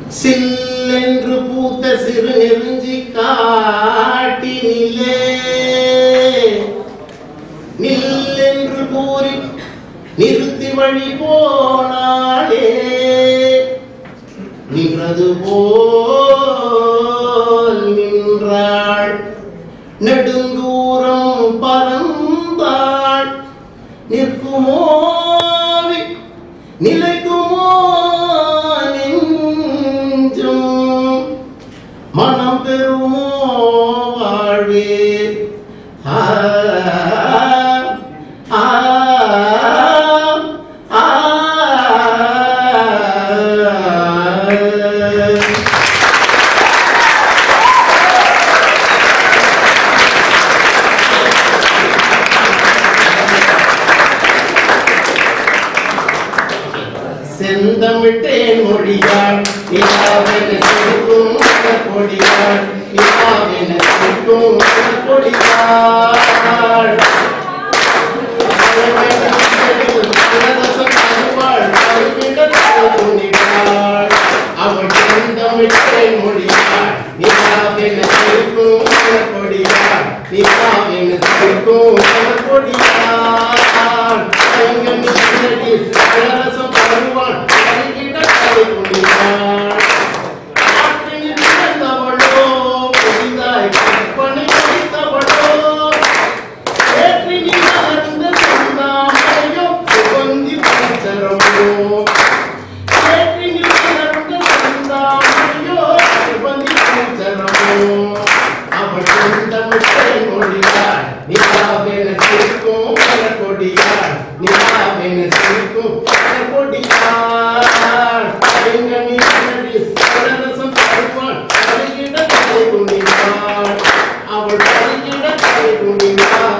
சில்லென்று பூத்த சிறு நெருஞ்சி காட்டினிலே நில்லென்று கூறி நிறுத்தி வழி போனாளே நின்றது போல் நின்றாள் நெடுந்தூரம் பறந்தாள் நிற்குமோ வி- நிலைக்குமோ நெஞ்சும் மனம் பெறுமோ வாழ்வே ஆ, ஆ, ஆ, ஆ. செந்தமிட்டேன் மொழியாள் நிலாவென சிரிக்கும் கொடியாள் நிலாவென சிரிக்கும் கொடியாள் அவள் செந்தமிட்டேன் மொழியாள் நிலாவென சிரிக்கும் கொடியாள் நிலாவென சிரிக்கும் கொடியாள் எங்கள் நிலடி இளரசம் பருவான் கருகிட கரை குடியாள் காற்றினில் பிறந்தவளோ புதிதாய் கற்பனை வைத்தவளோ ஏற்றி நீ நடந்த சொன்னாமையோ சுகந்தி பஞ்சரமோ ஏற்றி நீ நடந்த சொன்னாமையோ சுகந்தி பஞ்சரமோ அவள் சொந்தமிட்டே மொழியாள் நிலாவென சிரிக்கும் கொடியாள் நிலாவென சிரிக்கும் கொடியாள் எங்க நீ ரசம் பருவான் பருகிட தலை குனிவாள் அவள் பருகிட தலை குனிவாள்